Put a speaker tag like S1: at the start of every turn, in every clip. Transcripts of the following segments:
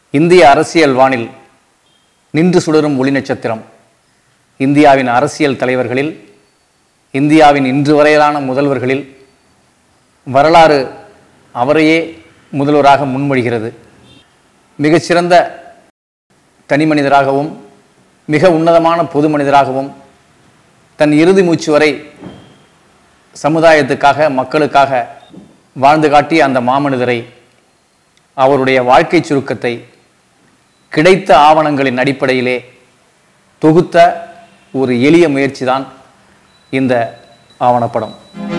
S1: இந்திய அரசியல் வானில் நின்று சுடரும் ஒளி நட்சத்திரம் இந்தியாவின் அரசியல் தலைவர்களில் இந்தியாவின் இன்று வரையிலான முதல்வர்களில் வரலாறு அவரையே முதல்வராக முன்மொழிகிறது மிகச்சிறந்த தனி மனிதராகவும் மிக உன்னதமான பொது மனிதராகவும் தன் இறுதி மூச்சு வரை சமுதாயத்துக்காக மக்களுக்காக வாழ்ந்து காட்டிய அந்த மாமனிதரை அவருடைய வாழ்க்கை சுருக்கத்தை கிடைத்த ஆவணங்களின் அடிப்படையிலே தொகுத்த ஒரு எளிய முயற்சிதான் இந்த ஆவணப்படம்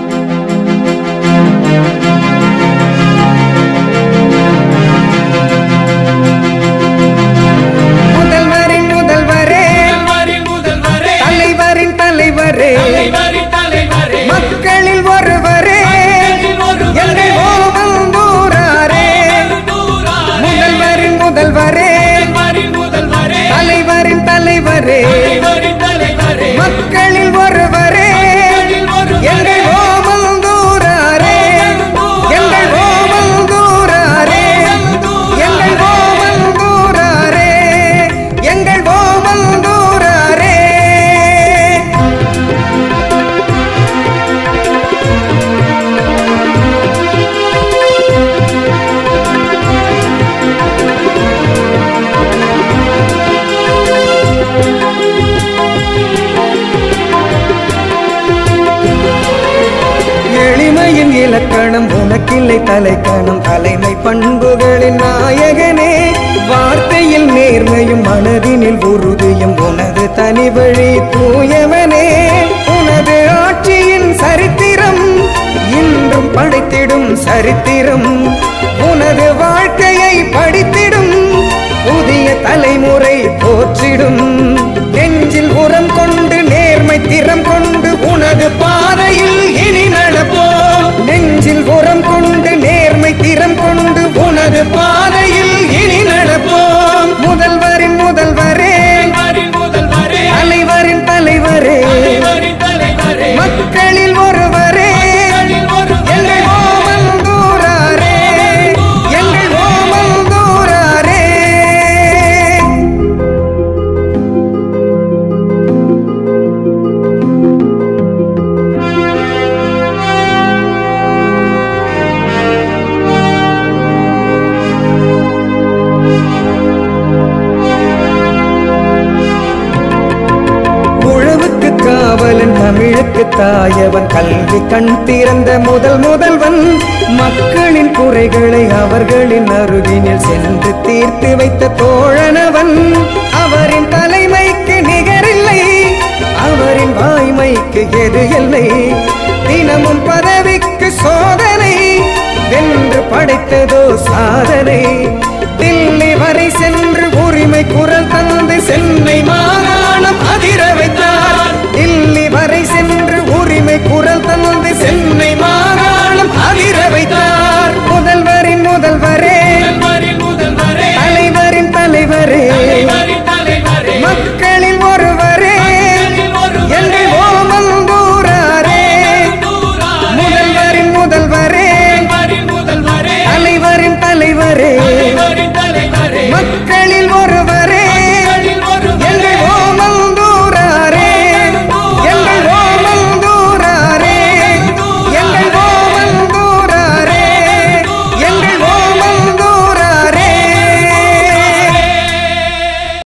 S2: முதல்வரின் முதல்வரே
S3: முதல்வரின் முதல்வரே
S2: தலைவரின் தலைவரே
S3: தலைவரின் தலைவரே
S2: மக்களில் ஒருவரே
S3: மக்களில் ஒருவரே.
S2: எங்கள் ஓமந்தூராரே
S3: தூராரே.
S2: முதல்வரின் முதல்வரே
S3: முதல்வரின் முதல்வரே
S2: தலைவரின் தலைவரே
S3: தலைவரின் தலைவரே
S2: மக்களில் ஒருவரே
S3: மக்களில் ஒருவரே.
S2: எங்கள் ஓமந்தூராரே எங்கள் ஓமந்தூராரே எங்கள் ஓமந்தூராரே எங்கள் ஓமந்தூராரே எளிமையின் இலக்கணம் உனக்கில்லை தலைக்கணம் தலைமை பண்புகளின் நாயகனே வார்த்தையில் நேர்மையும் மனதினில் உறுதியும் உனது தனி வழி தூயவனே உனது ஆட்சியின் சரித்திரம் இன்றும் படைத்திடும் சரித்திரம் உனது வாழ்க்கையை படித்திடும் புதிய தலைமுறை போற்றிடும் நெஞ்சில் உரம் கொண்டு நேர்மை திறம் கொண்டு உனது பாதையில் இனி நடப்போம் நெஞ்சில் உரம் கொண்டு நேர்மை திறம் கொண்டு உனது பாதையில் இனி நடப்போம் முதல்வரின் முதல்வரே
S3: தலைவரின் முதல்வரே
S2: தலைவரின் தலைவரே
S3: தலைவரின் தலைவரே
S2: மக்களில் ஒருவரே
S3: மக்களில் ஒருவரே.
S2: எங்கள் ஓமந்தூராரே எங்கள் ஓமந்தூராரே உழவுக்கு காவலன் தமிழுக்கு தாயவன் கல்வி கண் திறந்த முதல் முதல்வன் மக்களின் குறைகளை அவர்களின் அருகினில் சென்று தீர்த்து வைத்த தோழனவன் அவரின் தலைமைக்கு நிகரில்லை அவரின் வாய்மைக்கு எது இல்லை தினமும் பதவிக்கு சோதனை வென்று படைத்ததோ சாதனை தில்லி வரை சென்று உரிமை குரல் தந்து சென்னை மாகாணம் அதிர வைத்தார் தில்லி வரை சென்று உரிமை குரல் தந்து சென்னை மாகாணம் அதிர வைத்தார் முதல்வரின் முதல்வரே
S3: முதல்வரின் முதல்வரே
S2: தலைவரின் தலைவரே
S3: தலைவரின் தலைவரே
S2: மக்களில் ஒருவரே
S3: மக்களில் ஒருவரே.
S2: எங்கள் ஓமந்தூராரே
S3: தூராரே.
S2: முதல்வரின் முதல்வரே
S3: தலைவரின் முதல்வரே
S2: தலைவரின் தலைவரே
S3: தலைவரின் தலைவரே
S2: மக்களில் ஒருவரே